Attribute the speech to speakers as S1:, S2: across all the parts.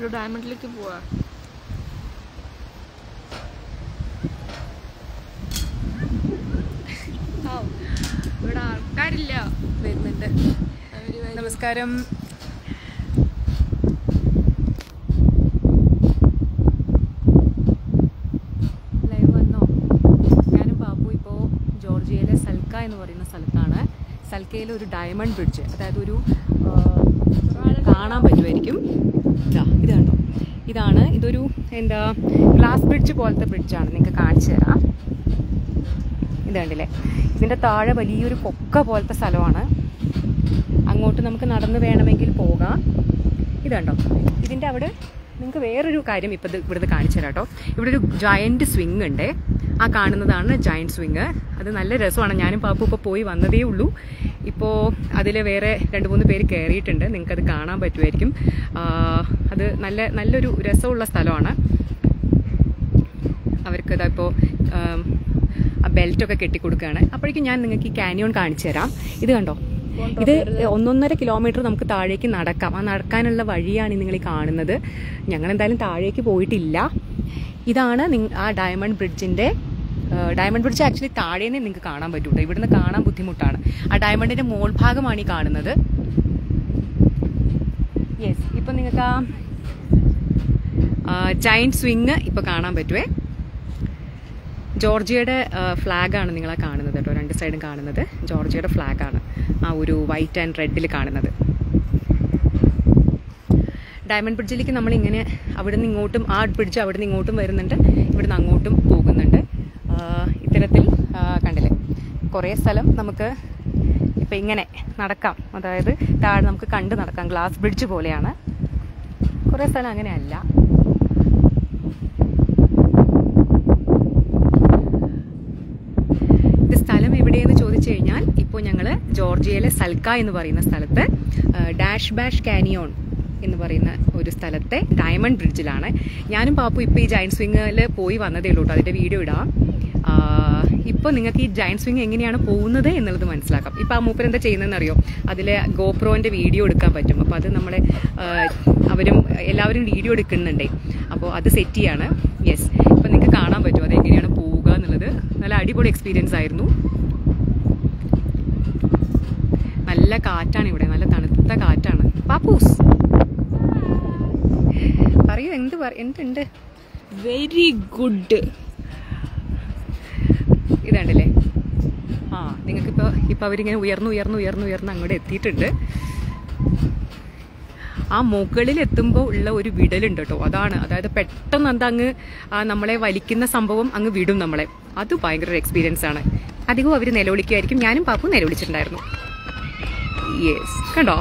S1: ഒരു ഡയമണ്ടിലേക്ക് പോവാ ഔ, ഇവിടെ ആൾക്കാരില്ല
S2: വരുന്നുണ്ട്
S1: അവര് വരും.
S2: നമസ്കാരം ലൈവ് വന്നോ ഞാനും ബാബു ഇപ്പോൾ ജോർജിയയിലെ സൽക്ക എന്ന് പറയുന്ന സ്ഥലത്താണ് സൽക്കയിലെ ഒരു ഡയമണ്ട് ബ്രിഡ്ജ് അതായത് ഒരു ആ, കാണാൻ പറ്റുമായിരിക്കും ഇതാ ഇത് കണ്ടോ ഇതാണ് ഇതൊരു എന്താ ഗ്ലാസ് ബ്രിഡ്ജ് പോലത്തെ ബ്രിഡ്ജാണ് നിങ്ങൾക്ക് കാണിച്ചു തരാം ഇത് കണ്ടില്ലേ ഇതിൻ്റെ താഴെ വലിയൊരു കൊക്ക പോലത്തെ സ്ഥലമാണ് അങ്ങോട്ട് നമുക്ക് നടന്ന് വേണമെങ്കിൽ പോകാം ഇത് കണ്ടോ ഇതിൻ്റെ അവിടെ നിങ്ങൾക്ക് വേറൊരു കാര്യം ഇപ്പം ഇത് ഇവിടുന്ന് കാണിച്ചു തരാം കേട്ടോ ഇവിടെ ഒരു ജയൻറ്റ് സ്വിങ് ഉണ്ട് ആ കാണുന്നതാണ് ജയൻറ്റ് സ്വിങ് അത് നല്ല രസമാണ് ഞാനും പാപ്പു ഇപ്പോൾ പോയി വന്നതേ ഉള്ളൂ ഇപ്പോൾ അതിൽ വേറെ രണ്ട് മൂന്ന് പേര് കയറിയിട്ടുണ്ട് നിങ്ങൾക്കത് കാണാൻ പറ്റുമായിരിക്കും ആ, അത് നല്ല നല്ലൊരു രസമുള്ള സ്ഥലമാണ് അവർക്ക് ഇതാ ഇപ്പോൾ ആ ബെൽറ്റൊക്കെ കെട്ടിക്കൊടുക്കുകയാണ് അപ്പോഴേക്കും ഞാൻ നിങ്ങൾക്ക് ഈ കാനിയോൺ കാണിച്ചു തരാം ഇത് കണ്ടോ ഇത് ഒന്നൊന്നര കിലോമീറ്റർ നമുക്ക് താഴേക്ക് നടക്കാം ആ നടക്കാനുള്ള വഴിയാണ് നിങ്ങൾ ഈ കാണുന്നത് ഞങ്ങൾ എന്തായാലും താഴേക്ക് പോയിട്ടില്ല ഇതാണ് നിങ്ങ- ആ ഡയമണ്ട് ബ്രിഡ്ജിൻ്റെ ഡയമണ്ട് ബ്രിഡ്ജ് ആക്ച്വലി താഴേനെ നിങ്ങൾക്ക് കാണാൻ പറ്റൂട്ടോ ഇവിടുന്ന് കാണാൻ ബുദ്ധിമുട്ടാണ് ആ ഡയമണ്ടിൻ്റെ മോൾ ഭാഗമാണ് ഈ കാണുന്നത് യെസ് ഇപ്പം നിങ്ങൾക്ക് ആ ജൈൻറ്റ് സ്വിങ് ഇപ്പോൾ കാണാൻ പറ്റുമേ ജോർജിയയുടെ ഫ്ലാഗാണ് നിങ്ങളെ കാണുന്നത് കേട്ടോ രണ്ട് സൈഡും കാണുന്നത് ജോർജിയയുടെ ഫ്ലാഗാണ് ആ ഒരു വൈറ്റ് ആൻഡ് റെഡിൽ കാണുന്നത് ഡയമണ്ട് ബ്രിഡ്ജിലേക്ക് നമ്മൾ ഇങ്ങനെ അവിടെ നിന്ന് ഇങ്ങോട്ടും ആ ബ്രിഡ്ജ് അവിടെ നിന്ന് ഇങ്ങോട്ടും വരുന്നുണ്ട് ഇവിടെ നിന്ന് അങ്ങോട്ടും പോകുന്നുണ്ട് ആ, ഇത്തരത്തിൽ ആ, കണ്ടില്ലേ കുറേ സ്ഥലം നമുക്ക് ഇപ്പം ഇങ്ങനെ നടക്കാം അതായത് താഴെ നമുക്ക് കണ്ട് നടക്കാം ഗ്ലാസ് ബ്രിഡ്ജ് പോലെയാണ് കുറേ സ്ഥലം അങ്ങനെയല്ല ഇത് സ്ഥലം എവിടെയെന്ന് ചോദിച്ചു കഴിഞ്ഞാൽ ഇപ്പോൾ ഞങ്ങൾ ജോർജിയയിലെ സൽക്ക എന്ന് പറയുന്ന സ്ഥലത്ത് ആ, ഡാഷ് ബാഷ് കാനിയോൺ എന്ന് പറയുന്ന ഒരു സ്ഥലത്തെ ഡയമണ്ട് ബ്രിഡ്ജിലാണ് ഞാനും പാപ്പു ഇപ്പോൾ ഈ ജയൻറ്റ് സ്വിങ്ങിൽ പോയി വന്നതേ ഉള്ളൂ കേട്ടോ അതിൻ്റെ വീഡിയോ ഇടാം ഇപ്പോൾ നിങ്ങൾക്ക് ഈ ജയൻറ്റ് സ്വിങ് എങ്ങനെയാണ് പോകുന്നത് എന്നുള്ളത് മനസ്സിലാക്കാം ഇപ്പോൾ ആ മൂപ്പർ എന്താ ചെയ്യുന്നതെന്ന് അറിയോ അതിലെ ഗോപ്രോൻ്റെ വീഡിയോ എടുക്കാൻ പറ്റും അപ്പോൾ അത് നമ്മളെ ആ, അവരും എല്ലാവരും വീഡിയോ എടുക്കുന്നുണ്ടേ അപ്പോൾ അത് സെറ്റ് ചെയ്യാണ് യെസ് ഇപ്പോൾ നിങ്ങൾക്ക് കാണാൻ പറ്റും അത് എങ്ങനെയാണ് പോവുക എന്നുള്ളത് നല്ല അടിപൊളി എക്സ്പീരിയൻസ് ആയിരുന്നു നല്ല കാറ്റാണ് ഇവിടെ നല്ല തണുത്ത കാറ്റാണ് പാപ്പൂസ് പറയൂ എന്ത് പറ എന്തുണ്ട്
S1: വെരി ഗുഡ്
S2: ഇതാണ്ടല്ലേ ആ നിങ്ങൾക്കിപ്പോൾ ഇപ്പോൾ അവരിങ്ങനെ ഉയർന്നു ഉയർന്നു ഉയർന്നു ഉയർന്ന് അങ്ങോട്ട് എത്തിയിട്ടുണ്ട് ആ മുകളിൽ എത്തുമ്പോൾ ഉള്ള ഒരു വിടലുണ്ട് കേട്ടോ അതാണ് അതായത് പെട്ടെന്ന് എന്താ അങ്ങ് ആ നമ്മളെ വലിക്കുന്ന സംഭവം അങ്ങ് വിടും നമ്മളെ അത് ഭയങ്കര ഒരു എക്സ്പീരിയൻസ് ആണ് അധികവും അവർ നിലവിളിക്കുമായിരിക്കും ഞാനും പാപ്പും നിലവിളിച്ചിട്ടുണ്ടായിരുന്നു യെസ് കണ്ടോ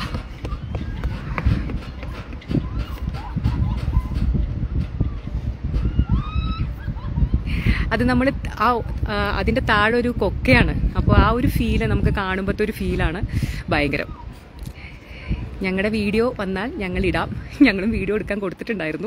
S2: അത് നമ്മൾ ആ ആ, അതിന്റെ താഴെ ഒരു കൊക്കയാണ് അപ്പോൾ ആ ഒരു ഫീല് നമുക്ക് കാണുമ്പോഴത്തെ ഒരു ഫീലാണ് ഭയങ്കരം ഞങ്ങളുടെ വീഡിയോ വന്നാൽ ഞങ്ങൾ ഇടാം ഞങ്ങളും വീഡിയോ എടുക്കാൻ കൊടുത്തിട്ടുണ്ടായിരുന്നു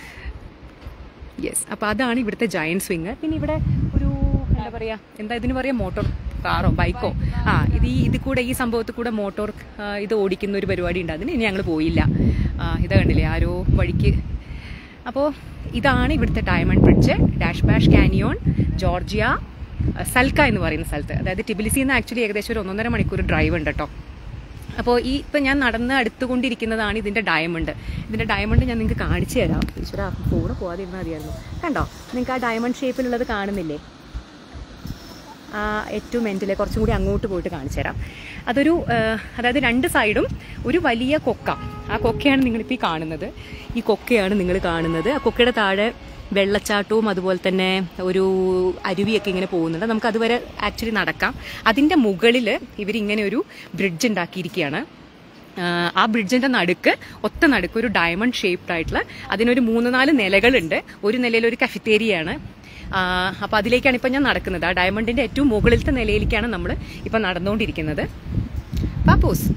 S2: യെസ് അപ്പോൾ അതാണ് ഇവിടുത്തെ ജയൻറ്റ് സ്വിങ് പിന്നെ ഇവിടെ ഒരു എന്താ പറയുക എന്താ ഇതിന് പറയാ മോട്ടോർ കാറോ ബൈക്കോ ആ ഇത് ഈ ഇത് കൂടെ ഈ സംഭവത്തിൽ കൂടെ മോട്ടോർ ആ, ഇത് ഓടിക്കുന്ന ഒരു പരിപാടി ഉണ്ട് അതിന് ഇനി ഞങ്ങൾ പോയില്ല ആ, ഇത് കണ്ടില്ലേ ആരോ വഴിക്ക് അപ്പോൾ ഇതാണ് ഇവിടുത്തെ diamond bridge dash bash canyon Georgia ആ, സൽക്ക എന്ന് പറയുന്ന സ്ഥലത്ത് അതായത് ടിബിലിസിൽ നിന്ന് ആക്ച്വലി ഏകദേശം ഒരു ഒന്നൊന്നര മണിക്കൂർ ഡ്രൈവ് ഉണ്ട് കേട്ടോ അപ്പോൾ ഈ ഇപ്പം ഞാൻ നടന്ന് അടുത്തുകൊണ്ടിരിക്കുന്നതാണ് ഇതിൻ്റെ ഡയമണ്ട് ഇതിൻ്റെ ഡയമണ്ട് ഞാൻ നിങ്ങൾക്ക് കാണിച്ചു തരാം ഈശ്വര ഫോണ് പോകാതിരുന്നാൽ മതിയായിരുന്നു കണ്ടോ നിങ്ങൾക്ക് ആ ഡയമണ്ട് ഷേപ്പിലുള്ളത് കാണുന്നില്ലേ ആ ഏറ്റവും എൻഡിലെ കുറച്ചും കൂടി അങ്ങോട്ട് പോയിട്ട് കാണിച്ചു തരാം അതൊരു ആ, അതായത് രണ്ട് സൈഡും ഒരു വലിയ കൊക്ക ആ കൊക്കയാണ് നിങ്ങളിപ്പോൾ ഈ കാണുന്നത് ഈ കൊക്കയാണ് നിങ്ങൾ കാണുന്നത് ആ കൊക്കയുടെ താഴെ വെള്ളച്ചാട്ടവും അതുപോലെ തന്നെ ഒരു അരുവിയൊക്കെ ഇങ്ങനെ പോകുന്നുണ്ട് നമുക്ക് അതുവരെ ആക്ച്വലി നടക്കാം അതിൻ്റെ മുകളിൽ ഇവരിങ്ങനെ ഒരു ബ്രിഡ്ജ് ഉണ്ടാക്കിയിരിക്കുകയാണ് ആഹ് ആ ബ്രിഡ്ജിന്റെ നടുക്ക് ഒത്ത നടുക്ക് ഒരു ഡയമണ്ട് ഷേപ്ഡ് ആയിട്ടുള്ള അതിനൊരു മൂന്ന് നാല് നിലകളുണ്ട് ഒരു നിലയിൽ ഒരു കഫറ്റേരിയയാണ് അപ്പൊ അതിലേക്കാണ് ഇപ്പൊ ഞാൻ നടക്കുന്നത് ആ ഡയമണ്ടിന്റെ ഏറ്റവും മുകളിലത്തെ നിലയിലേക്കാണ് നമ്മൾ ഇപ്പൊ നടന്നുകൊണ്ടിരിക്കുന്നത് പാപ്പൂസ്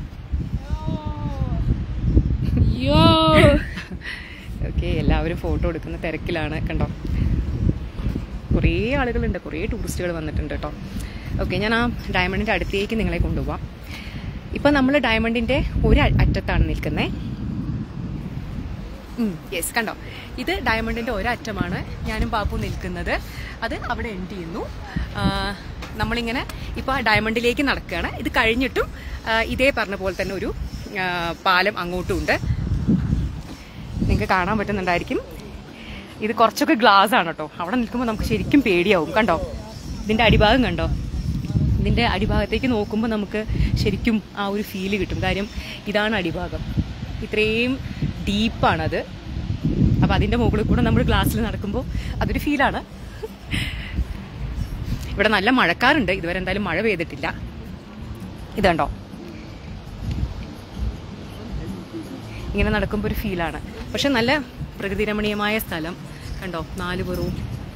S1: യോ
S2: ഓക്കെ എല്ലാവരും ഫോട്ടോ എടുക്കുന്ന തിരക്കിലാണ് കണ്ടോ കുറേ ആളുകളുണ്ട് കുറേ ടൂറിസ്റ്റുകൾ വന്നിട്ടുണ്ട് കേട്ടോ ഓക്കെ ഞാൻ ആ ഡയമണ്ടിൻ്റെ അടുത്തേക്ക് നിങ്ങളെ കൊണ്ടുപോവാം ഇപ്പം നമ്മൾ ഡയമണ്ടിൻ്റെ ഒരു അ- അറ്റത്താണ് നിൽക്കുന്നത് യെസ് കണ്ടോ ഇത് ഡയമണ്ടിന്റെ ഒരറ്റമാണ് ഞാനും പാപ്പു നിൽക്കുന്നത് അത് അവിടെ എൻഡ് ചെയ്യുന്നു ആ, നമ്മളിങ്ങനെ ഇപ്പോൾ ഡയമണ്ടിലേക്ക് നടക്കുകയാണ് ഇത് കഴിഞ്ഞിട്ടും ആ, ഇതേ പറഞ്ഞ പോലെ തന്നെ ഒരു ആ, പാലം അങ്ങോട്ടും ഉണ്ട് നിങ്ങൾക്ക് കാണാൻ പറ്റുന്നുണ്ടായിരിക്കും ഇത് കുറച്ചൊക്കെ ഗ്ലാസ് ആണ് കേട്ടോ അവിടെ നിൽക്കുമ്പോൾ നമുക്ക് ശരിക്കും പേടിയാവും കണ്ടോ ഇതിന്റെ അടിഭാഗം കണ്ടോ ഇതിന്റെ അടിഭാഗത്തേക്ക് നോക്കുമ്പോൾ നമുക്ക് ശരിക്കും ആ ഒരു ഫീല് കിട്ടും കാര്യം ഇതാണ് അടിഭാഗം ഇത്രയും ഡീപ്പാണത് അപ്പം അതിന്റെ മുകളിൽ കൂടെ നമ്മൾ ഗ്ലാസ്സിൽ നടക്കുമ്പോൾ അതൊരു ഫീലാണ് ഇവിടെ നല്ല മഴക്കാറുണ്ട് ഇതുവരെ എന്തായാലും മഴ പെയ്തിട്ടില്ല ഇതുണ്ടോ ഇങ്ങനെ നടക്കുമ്പോൾ ഒരു ഫീലാണ് പക്ഷെ നല്ല പ്രകൃതിരമണീയമായ സ്ഥലം കണ്ടോ നാല് പുറവും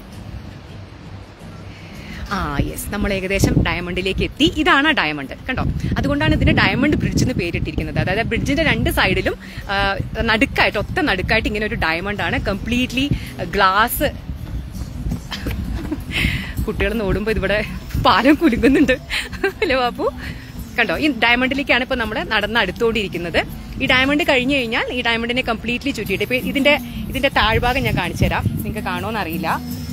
S2: ആ യെസ് നമ്മൾ ഏകദേശം ഡയമണ്ടിലേക്ക് എത്തി ഇതാണ് ആ ഡയമണ്ട് കണ്ടോ അതുകൊണ്ടാണ് ഇതിന് ഡയമണ്ട് ബ്രിഡ്ജ് എന്ന് പേരിട്ടിരിക്കുന്നത് അതായത് ബ്രിഡ്ജിന്റെ രണ്ട് സൈഡിലും ആ, നടുക്കായിട്ട് ഒത്ത നടുക്കായിട്ട് ഇങ്ങനെ ഒരു ഡയമണ്ട് ആണ് കംപ്ലീറ്റ്ലി ഗ്ലാസ് കുട്ടികൾ ഓടുമ്പോൾ ഇതിവിടെ പാലം കുലുങ്ങുന്നുണ്ട് അല്ലേ ബാപ്പു കണ്ടോ ഈ ഡയമണ്ടിലേക്കാണ് ഇപ്പൊ നമ്മൾ നടന്ന് അടുത്തോണ്ടിരിക്കുന്നത് ഈ ഡയമണ്ട് കഴിഞ്ഞു കഴിഞ്ഞാൽ ഈ ഡയമണ്ടിനെ കംപ്ലീറ്റ്ലി ചുറ്റിയിട്ട് ഇപ്പൊ ഇതിന്റെ ഇതിന്റെ താഴ്ഭാഗം ഞാൻ കാണിച്ചു തരാം നിങ്ങൾക്ക് കാണുമോന്ന് അറിയില്ല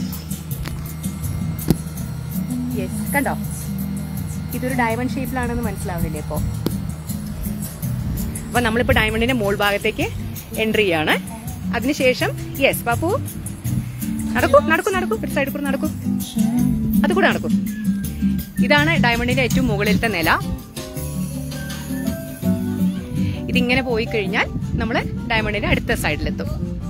S2: യെസ് കണ്ടോ ഇതൊരു ഡയമണ്ട് ഷേപ്പിലാണെന്ന് മനസ്സിലാവുന്നില്ലേ ഇപ്പോ അപ്പൊ നമ്മളിപ്പോ ഡയമണ്ടിന്റെ മോൾ ഭാഗത്തേക്ക് എൻട്രി ചെയ്യാണ് അതിനുശേഷം യെസ് പാപ്പു നടക്കൂ നടക്കൂ നടക്കൂ ഒരു സൈഡിൽ കൂടെ നടക്കൂ അത് കൂടെ നടക്കൂ ഇതാണ് ഡയമണ്ടിന്റെ ഏറ്റവും മുകളിലത്തെ നില ഇതിങ്ങനെ പോയി കഴിഞ്ഞാൽ നമ്മൾ ഡയമണ്ടിന്റെ അടുത്ത സൈഡിലെത്തും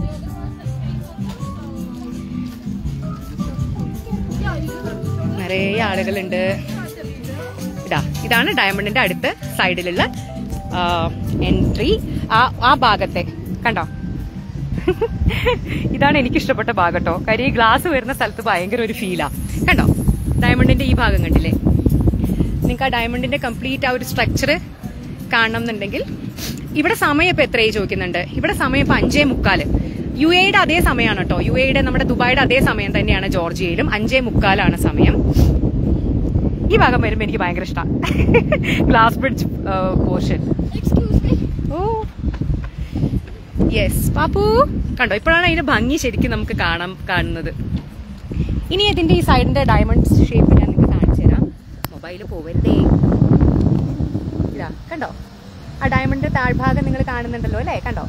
S2: നിറയെ ആളുകളുണ്ട് ഇതാ ഇതാണ് ഡയമണ്ടിന്റെ അടുത്ത സൈഡിലുള്ള എൻട്രി ആ ആ ഭാഗത്തെ കണ്ടോ ഇതാണ് എനിക്ക് ഇഷ്ടപ്പെട്ട ഭാഗം കേട്ടോ കാര്യം ഈ ഗ്ലാസ് വരുന്ന സ്ഥലത്ത് ഭയങ്കര ഒരു ഫീലാ കണ്ടോ ഡയമണ്ടിന്റെ ഈ ഭാഗം കണ്ടില്ലേ നിങ്ങൾക്ക് ആ ഡയമണ്ടിന്റെ കംപ്ലീറ്റ് ആ ഒരു സ്ട്രക്ചർ കാണണം എന്നുണ്ടെങ്കിൽ ഇവിടെ സമയം ഇപ്പൊ എത്രയായി ചോദിക്കുന്നുണ്ട് ഇവിടെ സമയം ഇപ്പൊ അഞ്ചേ മുക്കാല് യു എയുടെ അതേ സമയമാണ് കേട്ടോ യു എയുടെ നമ്മുടെ ദുബായിയുടെ അതേ സമയം തന്നെയാണ് ജോർജിയയിലും അഞ്ചേ മുക്കാലാണ് സമയം ഈ ഭാഗം വരുമ്പോൾ എനിക്ക് ഭയങ്കര ഇഷ്ടമാണ് glass bridge portion oh yes Pappu കണ്ടോ ഇപ്പോഴാണ് അതിന്റെ ഭംഗി ശരിക്കും നമുക്ക് കാണാൻ കാണുന്നത് ഇനി ഇതിന്റെ ഈ സൈഡിന്റെ ഡയമണ്ട് ഷേപ്പ് ഞാൻ നിങ്ങൾക്ക് കാണിച്ചു തരാം മൊബൈൽ പോവരുതേ ഇതാ കണ്ടോ ആ ഡയമണ്ടിന്റെ താഴ്ഭാഗം നിങ്ങൾ കാണുന്നുണ്ടല്ലോ അല്ലേ കണ്ടോ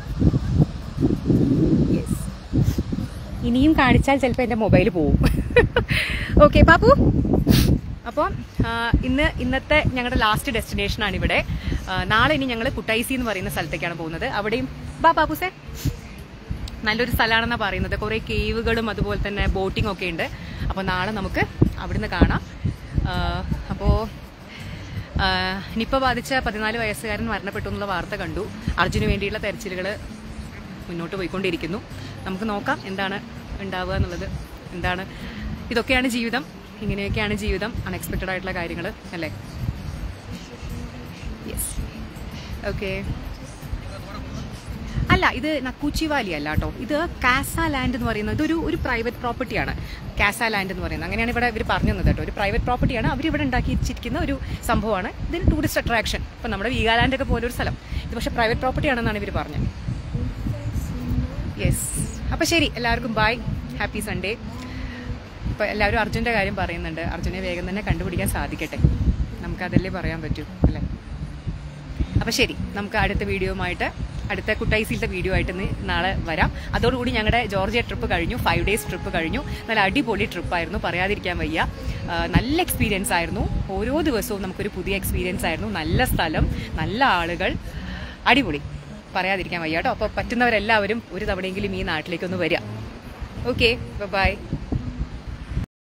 S2: യെസ് ഇനിയും കാണിച്ചാൽ ചിലപ്പോൾ എൻ്റെ മൊബൈൽ പോവും ഓക്കെ പാപ്പു അപ്പോൾ ഇന്ന് ഇന്നത്തെ ഞങ്ങളുടെ ലാസ്റ്റ് ഡെസ്റ്റിനേഷനാണ് ഇവിടെ ആ, നാളെ ഇനി ഞങ്ങൾ കുട്ടൈസി എന്ന് പറയുന്ന സ്ഥലത്തേക്കാണ് പോകുന്നത് അവിടെയും ബാ പാപ്പുസേ നല്ലൊരു സ്ഥലമാണെന്നാണ് പറയുന്നത് കുറേ കേവുകളും അതുപോലെ തന്നെ ബോട്ടിംഗ് ഒക്കെ ഉണ്ട് അപ്പോൾ നാളെ നമുക്ക് അവിടുന്ന് കാണാം അപ്പോൾ നിപ്പ ബാധിച്ച പതിനാല് വയസ്സുകാരൻ മരണപ്പെട്ടു എന്നുള്ള വാർത്ത കണ്ടു അർജുന് വേണ്ടിയുള്ള തെരച്ചിലുകൾ മുന്നോട്ട് പോയിക്കൊണ്ടിരിക്കുന്നു നമുക്ക് നോക്കാം എന്താണ് ഉണ്ടാവുക എന്നുള്ളത് എന്താണ് ഇതൊക്കെയാണ് ജീവിതം ഇങ്ങനെയൊക്കെയാണ് ജീവിതം അൺഎക്സ്പെക്റ്റഡ് ആയിട്ടുള്ള കാര്യങ്ങൾ അല്ലേ യെസ് ഓക്കെ അല്ല ഇത് നക്കൂച്ചി വാലി അല്ല കേട്ടോ ഇത് കാസ ലാൻഡ് എന്ന് പറയുന്നത് ഇതൊരു ഒരു പ്രൈവറ്റ് പ്രോപ്പർട്ടിയാണ് കാസ ലാൻഡ് എന്ന് പറയുന്നത് അങ്ങനെയാണ് ഇവിടെ ഇവർ പറഞ്ഞു തന്നത് കേട്ടോ ഒരു പ്രൈവറ്റ് പ്രോപ്പർട്ടിയാണ് അവർ ഇവിടെ ഉണ്ടാക്കി വെച്ചിരിക്കുന്ന ഒരു സംഭവമാണ് ഇതിന് ടൂറിസ്റ്റ് അട്രാക്ഷൻ ഇപ്പം നമ്മുടെ വീഗാലാൻഡ് ഒക്കെ പോലെ ഒരു സ്ഥലം ഇത് പക്ഷേ പ്രൈവറ്റ് പ്രോപ്പർട്ടി ആണെന്നാണ് ഇവർ പറഞ്ഞത് യെസ് അപ്പം ശരി എല്ലാവർക്കും ബൈ ഹാപ്പി സൺഡേ ഇപ്പം എല്ലാവരും അർജുൻ്റെ കാര്യം പറയുന്നുണ്ട് അർജുനെ വേഗം തന്നെ കണ്ടുപിടിക്കാൻ സാധിക്കട്ടെ നമുക്കതല്ലേ പറയാൻ പറ്റൂ അല്ലേ അപ്പം ശരി നമുക്ക് അടുത്ത വീഡിയോയുമായിട്ട് അടുത്ത കുട്ടൈസിലത്തെ വീഡിയോ ആയിട്ട് ഇന്ന് നാളെ വരാം അതോടുകൂടി ഞങ്ങളുടെ ജോർജിയ ട്രിപ്പ് കഴിഞ്ഞു ഫൈവ് ഡേയ്സ് ട്രിപ്പ് കഴിഞ്ഞു നല്ല അടിപൊളി ട്രിപ്പായിരുന്നു പറയാതിരിക്കാൻ വയ്യ ആ, നല്ല എക്സ്പീരിയൻസ് ആയിരുന്നു ഓരോ ദിവസവും നമുക്കൊരു പുതിയ എക്സ്പീരിയൻസ് ആയിരുന്നു നല്ല സ്ഥലം നല്ല ആളുകൾ അടിപൊളി പറയാതിരിക്കാൻ വയ്യ കേട്ടോ അപ്പോൾ പറ്റുന്നവരെല്ലാവരും ഒരു തവണയെങ്കിലും ഈ നാട്ടിലേക്കൊന്ന് വരിക ഓക്കെ ബൈ